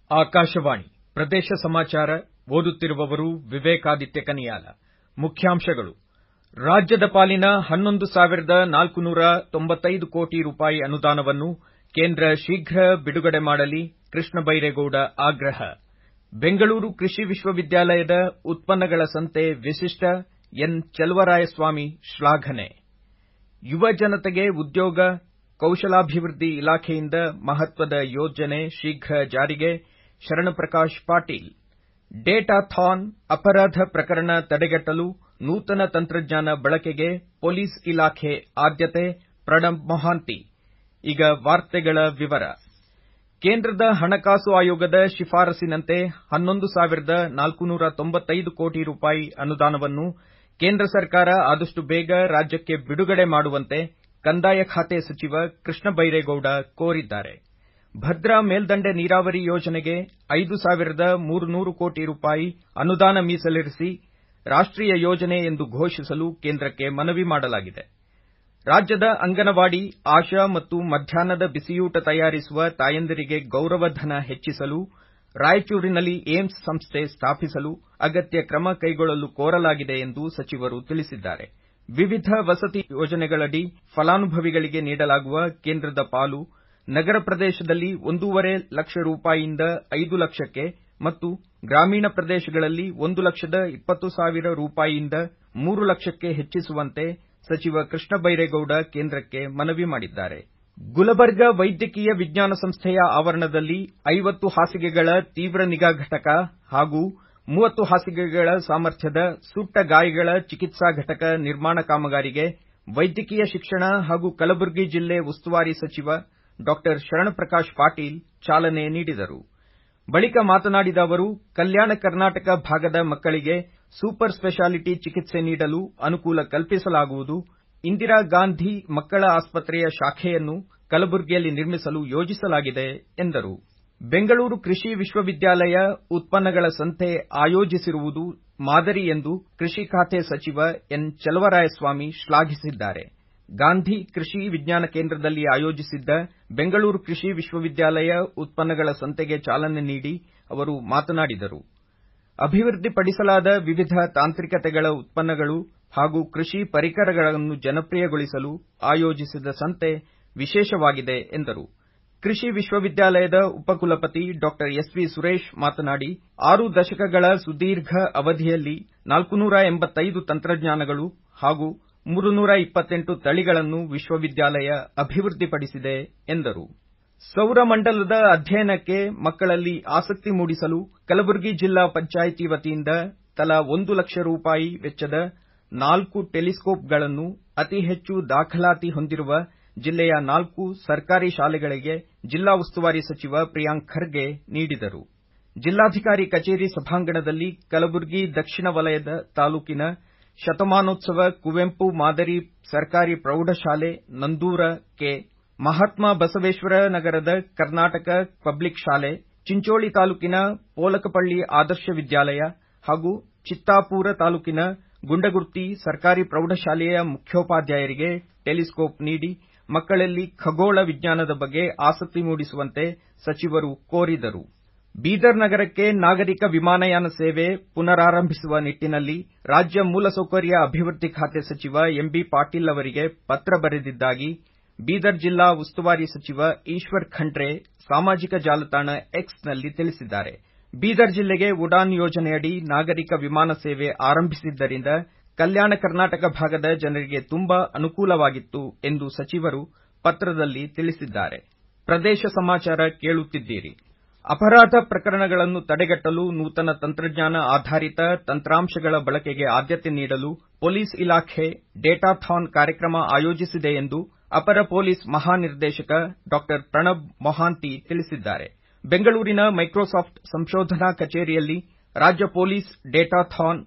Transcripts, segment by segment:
ಆಕಾಶವಾಣಿ ಪ್ರದೇಶ ಸಮಾಚಾರ ಓದುತ್ತಿರುವವರು ವಿವೇಕಾದಿತ್ಯ ಕನಿಯಾಲ ಮುಖ್ಯಾಂಶಗಳು ರಾಜ್ಯದ ಪಾಲಿನ ಹನ್ನೊಂದು ಸಾವಿರದ ನಾಲ್ಕುನೂರ ತೊಂಬತ್ತೈದು ಕೋಟಿ ರೂಪಾಯಿ ಅನುದಾನವನ್ನು ಕೇಂದ್ರ ಶೀಘ್ರ ಬಿಡುಗಡೆ ಮಾಡಲಿ ಕೃಷ್ಣ ಬೈರೇಗೌಡ ಆಗ್ರಹ ಬೆಂಗಳೂರು ಕೃಷಿ ವಿಶ್ವವಿದ್ಯಾಲಯದ ಉತ್ಪನ್ನಗಳ ಸಂತೆ ವಿಶಿಷ್ಟ ಎನ್ ಚೆಲುವರಾಯಸ್ವಾಮಿ ಶ್ಲಾಘನೆ ಯುವ ಜನತೆಗೆ ಉದ್ಯೋಗ ಕೌಶಲಾಭಿವೃದ್ಧಿ ಇಲಾಖೆಯಿಂದ ಮಹತ್ವದ ಯೋಜನೆ ಶೀಘ್ರ ಜಾರಿಗೆ ಶರಣಪ್ರಕಾಶ್ ಪಾಟೀಲ್ ಡೇಟಾಥಾನ್ ಅಪರಾಧ ಪ್ರಕರಣ ತಡೆಗಟ್ಟಲು ನೂತನ ತಂತ್ರಜ್ಞಾನ ಬಳಕೆಗೆ ಪೊಲೀಸ್ ಇಲಾಖೆ ಆದ್ಯತೆ ಪ್ರಣಬ್ ಮೊಹಾಂತಿ ಈಗ ವಾರ್ತೆಗಳ ವಿವರ ಕೇಂದ್ರದ ಹಣಕಾಸು ಆಯೋಗದ ಶಿಫಾರಸಿನಂತೆ ಹನ್ನೊಂದು ಸಾವಿರದ ನಾಲ್ಕುನೂರ ತೊಂಬತ್ತೈದು ಕೋಟಿ ರೂಪಾಯಿ ಅನುದಾನವನ್ನು ಕೇಂದ್ರ ಸರ್ಕಾರ ಆದಷ್ಟು ಬೇಗ ರಾಜ್ಯಕ್ಕೆ ಬಿಡುಗಡೆ ಮಾಡುವಂತೆ ಕಂದಾಯ ಖಾತೆ ಸಚಿವ ಕೃಷ್ಣ ಬೈರೇಗೌಡ ಕೋರಿದ್ದಾರೆ ಭದ್ರಾ ಮೇಲ್ದಂಡೆ ನೀರಾವರಿ ಯೋಜನೆಗೆ ಐದು ಸಾವಿರದ ಮೂರುನೂರು ಕೋಟಿ ರೂಪಾಯಿ ಅನುದಾನ ಮೀಸಲಿರಿಸಿ ರಾಷ್ಟ್ರೀಯ ಯೋಜನೆ ಎಂದು ಘೋಷಿಸಲು ಕೇಂದ್ರಕ್ಕೆ ಮನವಿ ಮಾಡಲಾಗಿದೆ ರಾಜ್ಯದ ಅಂಗನವಾಡಿ ಆಶಾ ಮತ್ತು ಮಧ್ಯಾಹ್ನದ ಬಿಸಿಯೂಟ ತಯಾರಿಸುವ ತಾಯಂದಿರಿಗೆ ಗೌರವಧನ ಹೆಚ್ಚಿಸಲು ರಾಯಚೂರಿನಲ್ಲಿ ಏಮ್ಸ್ ಸಂಸ್ಥೆ ಸ್ಥಾಪಿಸಲು ಅಗತ್ಯ ಕ್ರಮ ಕೈಗೊಳ್ಳಲು ಕೋರಲಾಗಿದೆ ಎಂದು ಸಚಿವರು ತಿಳಿಸಿದ್ದಾರೆ ವಿವಿಧ ವಸತಿ ಯೋಜನೆಗಳಡಿ ಫಲಾನುಭವಿಗಳಿಗೆ ನೀಡಲಾಗುವ ಕೇಂದ್ರದ ಪಾಲು ನಗರ ಪ್ರದೇಶದಲ್ಲಿ ಒಂದೂವರೆ ಲಕ್ಷ ರೂಪಾಯಿಯಿಂದ ಐದು ಲಕ್ಷಕ್ಕೆ ಮತ್ತು ಗ್ರಾಮೀಣ ಪ್ರದೇಶಗಳಲ್ಲಿ ಒಂದು ಲಕ್ಷದ ಇಪ್ಪತ್ತು ಸಾವಿರ ರೂಪಾಯಿಯಿಂದ ಮೂರು ಲಕ್ಷಕ್ಕೆ ಹೆಚ್ಚಿಸುವಂತೆ ಸಚಿವ ಕೃಷ್ಣ ಬೈರೇಗೌಡ ಕೇಂದ್ರಕ್ಕೆ ಮನವಿ ಮಾಡಿದ್ದಾರೆ ಗುಲಬರ್ಗಾ ವೈದ್ಯಕೀಯ ವಿಜ್ಞಾನ ಸಂಸ್ಥೆಯ ಆವರಣದಲ್ಲಿ ಐವತ್ತು ಹಾಸಿಗೆಗಳ ತೀವ್ರ ನಿಗಾ ಘಟಕ ಹಾಗೂ ಮೂವತ್ತು ಹಾಸಿಗೆಗಳ ಸಾಮರ್ಥ್ಯದ ಸುಟ್ಟ ಗಾಯಗಳ ಚಿಕಿತ್ಸಾ ಘಟಕ ನಿರ್ಮಾಣ ಕಾಮಗಾರಿಗೆ ವೈದ್ಯಕೀಯ ಶಿಕ್ಷಣ ಹಾಗೂ ಕಲಬುರಗಿ ಜಿಲ್ಲೆ ಉಸ್ತುವಾರಿ ಸಚಿವ ಡಾ ಶರಣಪ್ರಕಾಶ್ ಪಾಟೀಲ್ ಚಾಲನೆ ನೀಡಿದರು ಬಳಿಕ ಮಾತನಾಡಿದ ಅವರು ಕಲ್ಯಾಣ ಕರ್ನಾಟಕ ಭಾಗದ ಮಕ್ಕಳಿಗೆ ಸೂಪರ್ ಸ್ಪೆಷಾಲಿಟಿ ಚಿಕಿತ್ಸೆ ನೀಡಲು ಅನುಕೂಲ ಕಲ್ಪಿಸಲಾಗುವುದು ಇಂದಿರಾ ಗಾಂಧಿ ಮಕ್ಕಳ ಆಸ್ಪತ್ರೆಯ ಶಾಖೆಯನ್ನು ಕಲಬುರಗಿಯಲ್ಲಿ ನಿರ್ಮಿಸಲು ಯೋಜಿಸಲಾಗಿದೆ ಎಂದರು ಬೆಂಗಳೂರು ಕೃಷಿ ವಿಶ್ವವಿದ್ಯಾಲಯ ಉತ್ಪನ್ನಗಳ ಸಂತೆ ಆಯೋಜಿಸಿರುವುದು ಮಾದರಿ ಎಂದು ಕೃಷಿ ಖಾತೆ ಸಚಿವ ಎನ್ ಚೆಲುವರಾಯಸ್ವಾಮಿ ಶ್ಲಾಘಿಸಿದ್ದಾರೆ ಗಾಂಧಿ ಕೃಷಿ ವಿಜ್ಞಾನ ಕೇಂದ್ರದಲ್ಲಿ ಆಯೋಜಿಸಿದ್ದ ಬೆಂಗಳೂರು ಕೃಷಿ ವಿಶ್ವವಿದ್ಯಾಲಯ ಉತ್ಪನ್ನಗಳ ಸಂತೆಗೆ ಚಾಲನೆ ನೀಡಿ ಅವರು ಮಾತನಾಡಿದರು ಅಭಿವೃದ್ಧಿಪಡಿಸಲಾದ ವಿವಿಧ ತಾಂತ್ರಿಕತೆಗಳ ಉತ್ಪನ್ನಗಳು ಹಾಗೂ ಕೃಷಿ ಪರಿಕರಗಳನ್ನು ಜನಪ್ರಿಯಗೊಳಿಸಲು ಆಯೋಜಿಸಿದ ಸಂತೆ ವಿಶೇಷವಾಗಿದೆ ಎಂದರು ಕೃಷಿ ವಿಶ್ವವಿದ್ಯಾಲಯದ ಉಪಕುಲಪತಿ ಡಾ ಎಸ್ ವಿ ಸುರೇಶ್ ಮಾತನಾಡಿ ಆರು ದಶಕಗಳ ಸುದೀರ್ಘ ಅವಧಿಯಲ್ಲಿ ನಾಲ್ಕುನೂರ ಎಂಬತ್ತೈದು ತಂತ್ರಜ್ಞಾನಗಳು ಹಾಗೂ ಮೂರುನೂರ ಇಪ್ಪತ್ತೆಂಟು ತಳಿಗಳನ್ನು ವಿಶ್ವವಿದ್ಯಾಲಯ ಅಭಿವೃದ್ಧಿಪಡಿಸಿದೆ ಎಂದರು ಸೌರಮಂಡಲದ ಅಧ್ಯಯನಕ್ಕೆ ಮಕ್ಕಳಲ್ಲಿ ಆಸಕ್ತಿ ಮೂಡಿಸಲು ಕಲಬುರಗಿ ಜಿಲ್ಲಾ ಪಂಚಾಯಿತಿ ವತಿಯಿಂದ ತಲಾ ಒಂದು ಲಕ್ಷ ರೂಪಾಯಿ ವೆಚ್ಚದ ನಾಲ್ಕು ಟೆಲಿಸ್ಕೋಪ್ಗಳನ್ನು ಅತಿ ಹೆಚ್ಚು ದಾಖಲಾತಿ ಹೊಂದಿರುವ ಜಿಲ್ಲೆಯ ನಾಲ್ಕು ಸರ್ಕಾರಿ ಶಾಲೆಗಳಿಗೆ ಜಿಲ್ಲಾ ಉಸ್ತುವಾರಿ ಸಚಿವ ಪ್ರಿಯಾಂಕ್ ಖರ್ಗೆ ನೀಡಿದರು ಜಿಲ್ಲಾಧಿಕಾರಿ ಕಚೇರಿ ಸಭಾಂಗಣದಲ್ಲಿ ಕಲಬುರಗಿ ದಕ್ಷಿಣ ವಲಯದ ತಾಲೂಕಿನ ಶತಮಾನೋತ್ಸವ ಕುವೆಂಪು ಮಾದರಿ ಸರ್ಕಾರಿ ಪ್ರೌಢಶಾಲೆ ನಂದೂರ ಕೆ ಮಹಾತ್ಮ ಬಸವೇಶ್ವರ ನಗರದ ಕರ್ನಾಟಕ ಪಬ್ಲಿಕ್ ಶಾಲೆ ಚಿಂಚೋಳಿ ತಾಲೂಕಿನ ಪೋಲಕಪಳ್ಳಿ ಆದರ್ಶ ವಿದ್ಯಾಲಯ ಹಾಗೂ ಚಿತ್ತಾಪೂರ ತಾಲೂಕಿನ ಗುಂಡಗುರ್ತಿ ಸರ್ಕಾರಿ ಪ್ರೌಢಶಾಲೆಯ ಮುಖ್ಯೋಪಾಧ್ಯಾಯರಿಗೆ ಟೆಲಿಸ್ಕೋಪ್ ನೀಡಿ ಮಕ್ಕಳಲ್ಲಿ ಖಗೋಳ ವಿಜ್ಞಾನದ ಬಗ್ಗೆ ಆಸಕ್ತಿ ಮೂಡಿಸುವಂತೆ ಸಚಿವರು ಕೋರಿದರು ಬೀದರ್ ನಗರಕ್ಕೆ ನಾಗರಿಕ ವಿಮಾನಯಾನ ಸೇವೆ ಪುನರಾರಂಭಿಸುವ ನಿಟ್ಟಿನಲ್ಲಿ ರಾಜ್ಯ ಮೂಲಸೌಕರ್ಯ ಅಭಿವೃದ್ಧಿ ಖಾತೆ ಸಚಿವ ಎಂಬಿ ಪಾಟೀಲ್ ಅವರಿಗೆ ಪತ್ರ ಬರೆದಿದ್ದಾಗಿ ಬೀದರ್ ಜಿಲ್ಲಾ ಉಸ್ತುವಾರಿ ಸಚಿವ ಈಶ್ವರ್ ಖಂಡ್ರೆ ಸಾಮಾಜಿಕ ಜಾಲತಾಣ ಎಕ್ಸ್ನಲ್ಲಿ ತಿಳಿಸಿದ್ದಾರೆ ಬೀದರ್ ಜಿಲ್ಲೆಗೆ ಉಡಾನ್ ಯೋಜನೆಯಡಿ ನಾಗರಿಕ ವಿಮಾನ ಸೇವೆ ಆರಂಭಿಸಿದ್ದರಿಂದ ಕಲ್ಯಾಣ ಕರ್ನಾಟಕ ಭಾಗದ ಜನರಿಗೆ ತುಂಬಾ ಅನುಕೂಲವಾಗಿತ್ತು ಎಂದು ಸಚಿವರು ಪತ್ರದಲ್ಲಿ ತಿಳಿಸಿದ್ದಾರೆ ಪ್ರದೇಶ ಸಮಾಚಾರ ಕೇಳುತ್ತಿದ್ದೀರಿ ಅಪರಾಧ ಪ್ರಕರಣಗಳನ್ನು ತಡೆಗಟ್ಟಲು ನೂತನ ತಂತ್ರಜ್ಞಾನ ಆಧಾರಿತ ತಂತ್ರಾಂಶಗಳ ಬಳಕೆಗೆ ಆದ್ಯತೆ ನೀಡಲು ಪೊಲೀಸ್ ಇಲಾಖೆ ಡೇಟಾಥಾನ್ ಕಾರ್ಯಕ್ರಮ ಆಯೋಜಿಸಿದೆ ಎಂದು ಅಪರ ಪೊಲೀಸ್ ಮಹಾನಿರ್ದೇಶಕ ಡಾ ಪ್ರಣಬ್ ಮೊಹಾಂತಿ ತಿಳಿಸಿದ್ದಾರೆ ಬೆಂಗಳೂರಿನ ಮೈಕ್ರೋಸಾಫ್ಟ್ ಸಂಶೋಧನಾ ಕಚೇರಿಯಲ್ಲಿ ರಾಜ್ಯ ಪೊಲೀಸ್ ಡೇಟಾಥಾನ್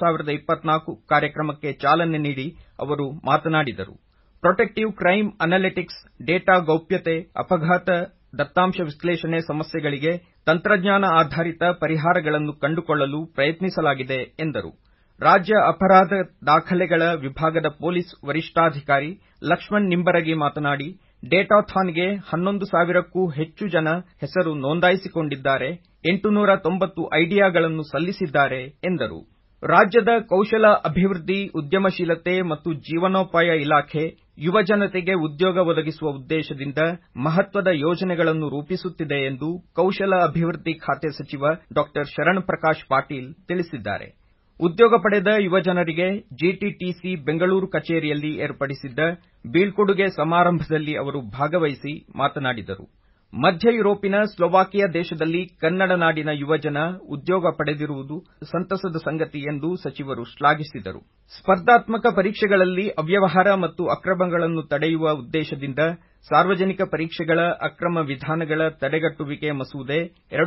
2024 ಕಾರ್ಯಕ್ರಮಕ್ಕೆ ಚಾಲನೆ ನೀಡಿ ಅವರು ಮಾತನಾಡಿದರು ಪ್ರೊಟೆಕ್ಟಿವ್ ಕ್ರೈಮ್ ಅನಾಲಿಟಿಕ್ಸ್ ಡೇಟಾ ಗೌಪ್ಯತೆ ಅಪಘಾತ ದತ್ತಾಂಶ ವಿಶ್ಲೇಷಣೆ ಸಮಸ್ಯೆಗಳಿಗೆ ತಂತ್ರಜ್ಞಾನ ಆಧಾರಿತ ಪರಿಹಾರಗಳನ್ನು ಕಂಡುಕೊಳ್ಳಲು ಪ್ರಯತ್ನಿಸಲಾಗಿದೆ ಎಂದರು ರಾಜ್ಯ ಅಪರಾಧ ದಾಖಲೆಗಳ ವಿಭಾಗದ ಪೊಲೀಸ್ ವರಿಷ್ಠಾಧಿಕಾರಿ ಲಕ್ಷ್ಮಣ್ ನಿಂಬರಗಿ ಮಾತನಾಡಿ ಡೇಟಾಥಾನ್ಗೆ ಹನ್ನೊಂದು ಸಾವಿರಕ್ಕೂ ಹೆಚ್ಚು ಜನ ಹೆಸರು ನೋಂದಾಯಿಸಿಕೊಂಡಿದ್ದಾರೆ 890 ಐಡಿಯಾಗಳನ್ನು ಸಲ್ಲಿಸಿದ್ದಾರೆ ಎಂದರು ರಾಜ್ಯದ ಕೌಶಲ ಅಭಿವೃದ್ಧಿ ಉದ್ಯಮಶೀಲತೆ ಮತ್ತು ಜೀವನೋಪಾಯ ಇಲಾಖೆ ಯುವಜನತೆಗೆ ಉದ್ಯೋಗ ಒದಗಿಸುವ ಉದ್ದೇಶದಿಂದ ಮಹತ್ವದ ಯೋಜನೆಗಳನ್ನು ರೂಪಿಸುತ್ತಿದೆ ಎಂದು ಕೌಶಲ ಅಭಿವೃದ್ಧಿ ಖಾತೆ ಸಚಿವ ಡಾ ಶರಣ್ ಪ್ರಕಾಶ್ ಪಾಟೀಲ್ ತಿಳಿಸಿದ್ದಾರೆ ಉದ್ಯೋಗ ಪಡೆದ ಯುವಜನರಿಗೆ ಜಿಟಿಟಿಸಿ ಬೆಂಗಳೂರು ಕಚೇರಿಯಲ್ಲಿ ಏರ್ಪಡಿಸಿದ್ದ ಬೀಳ್ಕೊಡುಗೆ ಸಮಾರಂಭದಲ್ಲಿ ಅವರು ಭಾಗವಹಿಸಿ ಮಾತನಾಡಿದರು ಮಧ್ಯ ಯುರೋಪಿನ ಸ್ಲೋವಾಕಿಯಾ ದೇಶದಲ್ಲಿ ಕನ್ನಡ ನಾಡಿನ ಯುವಜನ ಉದ್ಯೋಗ ಪಡೆದಿರುವುದು ಸಂತಸದ ಸಂಗತಿ ಎಂದು ಸಚಿವರು ಶ್ಲಾಘಿಸಿದರು ಸ್ಪರ್ಧಾತ್ಮಕ ಪರೀಕ್ಷೆಗಳಲ್ಲಿ ಅವ್ಯವಹಾರ ಮತ್ತು ಅಕ್ರಮಗಳನ್ನು ತಡೆಯುವ ಉದ್ದೇಶದಿಂದ ಸಾರ್ವಜನಿಕ ಪರೀಕ್ಷೆಗಳ ಅಕ್ರಮ ವಿಧಾನಗಳ ತಡೆಗಟ್ಟುವಿಕೆ ಮಸೂದೆ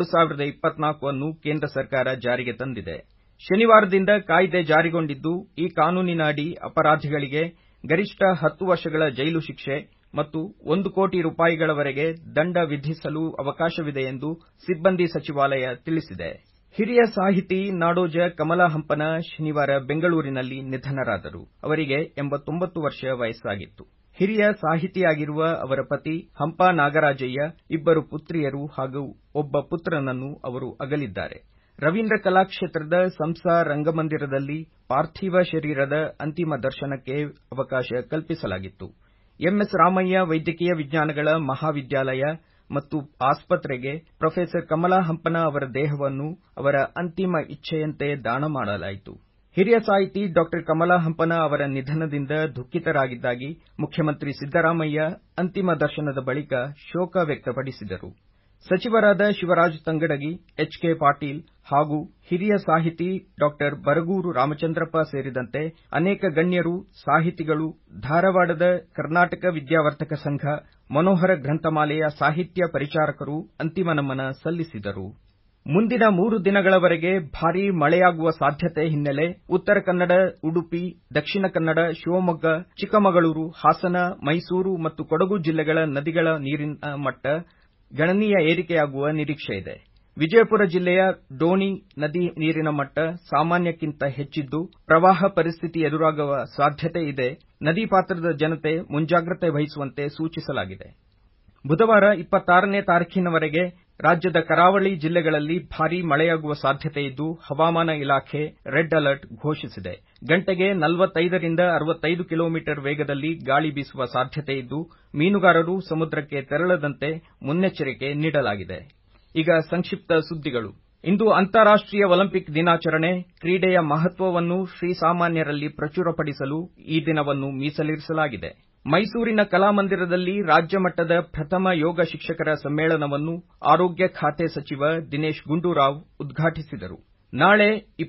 2024 ಅನ್ನು ಕೇಂದ್ರ ಸರ್ಕಾರ ಜಾರಿಗೆ ತಂದಿದೆ ಶನಿವಾರದಿಂದ ಕಾಯ್ದೆ ಜಾರಿಗೊಂಡಿದ್ದು ಈ ಕಾನೂನಿನ ಅಡಿ ಅಪರಾಧಿಗಳಿಗೆ ಗರಿಷ್ಠ 10 ವರ್ಷಗಳ ಜೈಲು ಶಿಕ್ಷೆ ಮತ್ತು ಒಂದು ಕೋಟಿ ರೂಪಾಯಿಗಳವರೆಗೆ ದಂಡ ವಿಧಿಸಲು ಅವಕಾಶವಿದೆ ಎಂದು ಸಿಬ್ಬಂದಿ ಸಚಿವಾಲಯ ತಿಳಿಸಿದೆ ಹಿರಿಯ ಸಾಹಿತಿ ನಾಡೋಜ ಕಮಲಾ ಹಂಪನ ಶನಿವಾರ ಬೆಂಗಳೂರಿನಲ್ಲಿ ನಿಧನರಾದರು ಅವರಿಗೆ 89 ವರ್ಷ ವಯಸ್ಸಾಗಿತ್ತು ಹಿರಿಯ ಸಾಹಿತಿಯಾಗಿರುವ ಅವರ ಪತಿ ಹಂಪ ನಾಗರಾಜಯ್ಯ ಇಬ್ಬರು ಪುತ್ರಿಯರು ಹಾಗೂ ಒಬ್ಬ ಪುತ್ರನನ್ನು ಅವರು ಅಗಲಿದ್ದಾರೆ ರವೀಂದ್ರ ಕಲಾಕ್ಷೇತ್ರದ ಸಂಸಾ ರಂಗಮಂದಿರದಲ್ಲಿ ಪಾರ್ಥಿವ ಶರೀರದ ಅಂತಿಮ ದರ್ಶನಕ್ಕೆ ಅವಕಾಶ ಕಲ್ಪಿಸಲಾಗಿತ್ತು ಎಂಎಸ್ ರಾಮಯ್ಯ ವೈದ್ಯಕೀಯ ವಿಜ್ಞಾನಗಳ ಮಹಾವಿದ್ಯಾಲಯ ಮತ್ತು ಆಸ್ಪತ್ರೆಗೆ ಪ್ರೊಫೆಸರ್ ಕಮಲಾ ಹಂಪನ ಅವರ ದೇಹವನ್ನು ಅವರ ಅಂತಿಮ ಇಚ್ಛೆಯಂತೆ ದಾನ ಮಾಡಲಾಯಿತು ಹಿರಿಯ ಸಾಹಿತಿ ಡಾ ಕಮಲಾ ಹಂಪನ ಅವರ ನಿಧನದಿಂದ ದುಃಖಿತರಾಗಿದ್ದಾಗಿ ಮುಖ್ಯಮಂತ್ರಿ ಸಿದ್ದರಾಮಯ್ಯ ಅಂತಿಮ ದರ್ಶನದ ಬಳಿಕ ಶೋಕ ವ್ಯಕ್ತಪಡಿಸಿದರು ಸಚಿವರಾದ ಶಿವರಾಜ ತಂಗಡಗಿ ಎಚ್ಕೆ ಪಾಟೀಲ್ ಹಾಗೂ ಹಿರಿಯ ಸಾಹಿತಿ ಡಾ ಬರಗೂರು ರಾಮಚಂದ್ರಪ್ಪ ಸೇರಿದಂತೆ ಅನೇಕ ಗಣ್ಯರು ಸಾಹಿತಿಗಳು ಧಾರವಾಡದ ಕರ್ನಾಟಕ ವಿದ್ಯಾವರ್ಧಕ ಸಂಘ ಮನೋಹರ ಗ್ರಂಥಮಾಲೆಯ ಸಾಹಿತ್ಯ ಪರಿಚಾರಕರು ಅಂತಿಮ ನಮನ ಸಲ್ಲಿಸಿದರು ಮುಂದಿನ ಮೂರು ದಿನಗಳವರೆಗೆ ಭಾರೀ ಮಳೆಯಾಗುವ ಸಾಧ್ಯತೆ ಹಿನ್ನೆಲೆ ಉತ್ತರ ಕನ್ನಡ ಉಡುಪಿ ದಕ್ಷಿಣ ಕನ್ನಡ ಶಿವಮೊಗ್ಗ ಚಿಕ್ಕಮಗಳೂರು ಹಾಸನ ಮೈಸೂರು ಮತ್ತು ಕೊಡಗು ಜಿಲ್ಲೆಗಳ ನದಿಗಳ ನೀರಿನ ಮಟ್ಟ ಗಣನೀಯ ಏರಿಕೆಯಾಗುವ ನಿರೀಕ್ಷೆಯಿದೆ ವಿಜಯಪುರ ಜಿಲ್ಲೆಯ ಡೋಣಿ ನದಿ ನೀರಿನ ಮಟ್ಟ ಸಾಮಾನ್ಯಕ್ಕಿಂತ ಹೆಚ್ಚಿದ್ದು ಪ್ರವಾಹ ಪರಿಸ್ಥಿತಿ ಎದುರಾಗುವ ಸಾಧ್ಯತೆ ಇದೆ ನದಿ ಪಾತ್ರದ ಜನತೆ ಮುಂಜಾಗ್ರತೆ ವಹಿಸುವಂತೆ ಸೂಚಿಸಲಾಗಿದೆ ಬುಧವಾರ 26ನೇ ತಾರೀಖಿನವರೆಗೆ ರಾಜ್ಯದ ಕರಾವಳಿ ಜಿಲ್ಲೆಗಳಲ್ಲಿ ಭಾರೀ ಮಳೆಯಾಗುವ ಸಾಧ್ಯತೆಯಿದ್ದು ಹವಾಮಾನ ಇಲಾಖೆ ರೆಡ್ ಅಲರ್ಟ್ ಘೋಷಿಸಿದೆ ಗಂಟೆಗೆ 45 ರಿಂದ 65 ಕಿಲೋಮೀಟರ್ ವೇಗದಲ್ಲಿ ಗಾಳಿ ಬೀಸುವ ಸಾಧ್ಯತೆಯಿದ್ದು ಮೀನುಗಾರರು ಸಮುದ್ರಕ್ಕೆ ತೆರಳದಂತೆ ಮುನ್ನೆಚ್ಚರಿಕೆ ನೀಡಲಾಗಿದೆ ಈಗ ಸಂಕ್ಷಿಪ್ತ ಸುದ್ದಿಗಳು ಇಂದು ಅಂತಾರಾಷ್ಟೀಯ ಒಲಿಂಪಿಕ್ ದಿನಾಚರಣೆ ಕ್ರೀಡೆಯ ಮಹತ್ವವನ್ನು ಶ್ರೀಸಾಮಾನ್ಯರಲ್ಲಿ ಪ್ರಚುರಪಡಿಸಲು ಈ ದಿನವನ್ನು ಮೀಸಲಿರಿಸಲಾಗಿದೆ ಮೈಸೂರಿನ ಕಲಾಮಂದಿರದಲ್ಲಿ ರಾಜ್ಯ ಮಟ್ಟದ ಪ್ರಥಮ ಯೋಗ ಶಿಕ್ಷಕರ ಸಮ್ಮೇಳನವನ್ನು ಆರೋಗ್ಯ ಖಾತೆ ಸಚಿವ ದಿನೇಶ್ ಗುಂಡೂರಾವ್ ಉದ್ಘಾಟಿಸಿದರು ನಾಳೆ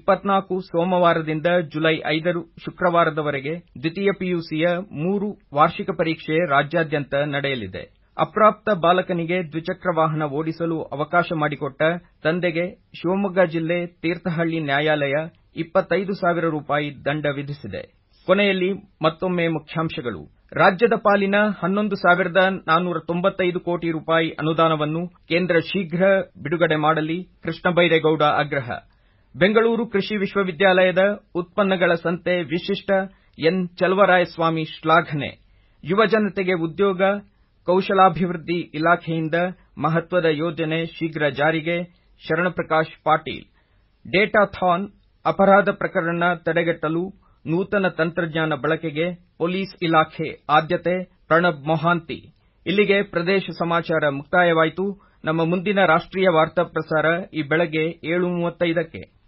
24 ಸೋಮವಾರದಿಂದ ಜುಲೈ 5 ಶುಕ್ರವಾರದವರೆಗೆ ದ್ವಿತೀಯ ಪಿಯುಸಿಯ ಮೂರು ವಾರ್ಷಿಕ ಪರೀಕ್ಷೆ ರಾಜ್ಯಾದ್ಯಂತ ನಡೆಯಲಿದೆ ಅಪ್ರಾಪ್ತ ಬಾಲಕನಿಗೆ ದ್ವಿಚಕ್ರ ವಾಹನ ಓಡಿಸಲು ಅವಕಾಶ ಮಾಡಿಕೊಟ್ಟ ತಂದೆಗೆ ಶಿವಮೊಗ್ಗ ಜಿಲ್ಲೆ ತೀರ್ಥಹಳ್ಳಿ ನ್ಯಾಯಾಲಯ 25 ಸಾವಿರ ರೂಪಾಯಿ ದಂಡ ವಿಧಿಸಿದೆ ಕೊನೆಯಲ್ಲಿ ಮತ್ತೊಮ್ಮೆ ಮುಖ್ಯಾಂಶಗಳು ರಾಜ್ಯದ ಪಾಲಿನ 11 ಸಾವಿರದ 495 ಕೋಟಿ ರೂಪಾಯಿ ಅನುದಾನವನ್ನು ಕೇಂದ್ರ ಶೀಘ್ರ ಬಿಡುಗಡೆ ಮಾಡಲಿ ಕೃಷ್ಣ ಬೈರೇಗೌಡ ಆಗ್ರಹ ಬೆಂಗಳೂರು ಕೃಷಿ ವಿಶ್ವವಿದ್ಯಾಲಯದ ಉತ್ಪನ್ನಗಳ ಸಂತೆ ವಿಶಿಷ್ಟ ಎನ್ ಚಲವರಾಯಸ್ವಾಮಿ ಶ್ಲಾಘನೆ ಯುವಜನತೆಗೆ ಉದ್ಯೋಗ ಕೌಶಲಾಭಿವೃದ್ಧಿ ಇಲಾಖೆಯಿಂದ ಮಹತ್ವದ ಯೋಜನೆ ಶೀಘ್ರ ಜಾರಿಗೆ ಶರಣಪ್ರಕಾಶ್ ಪಾಟೀಲ್ ಡೇಟಾಥಾನ್ ಅಪರಾಧ ಪ್ರಕರಣ ತಡೆಗಟ್ಟಲು ನೂತನ ತಂತ್ರಜ್ಞಾನ ಬಳಕೆಗೆ ಪೊಲೀಸ್ ಇಲಾಖೆ ಆದ್ಯತೆ ಪ್ರಣಬ್ ಮೊಹಾಂತಿ ಇಲ್ಲಿಗೆ ಪ್ರದೇಶ ಸಮಾಚಾರ ಮುಕ್ತಾಯವಾಯಿತು ನಮ್ಮ ಮುಂದಿನ ರಾಷ್ಟ್ರೀಯ ವಾರ್ತಾ ಪ್ರಸಾರ ಈ ಬೆಳಗ್ಗೆ 7:35ಕ್ಕೆ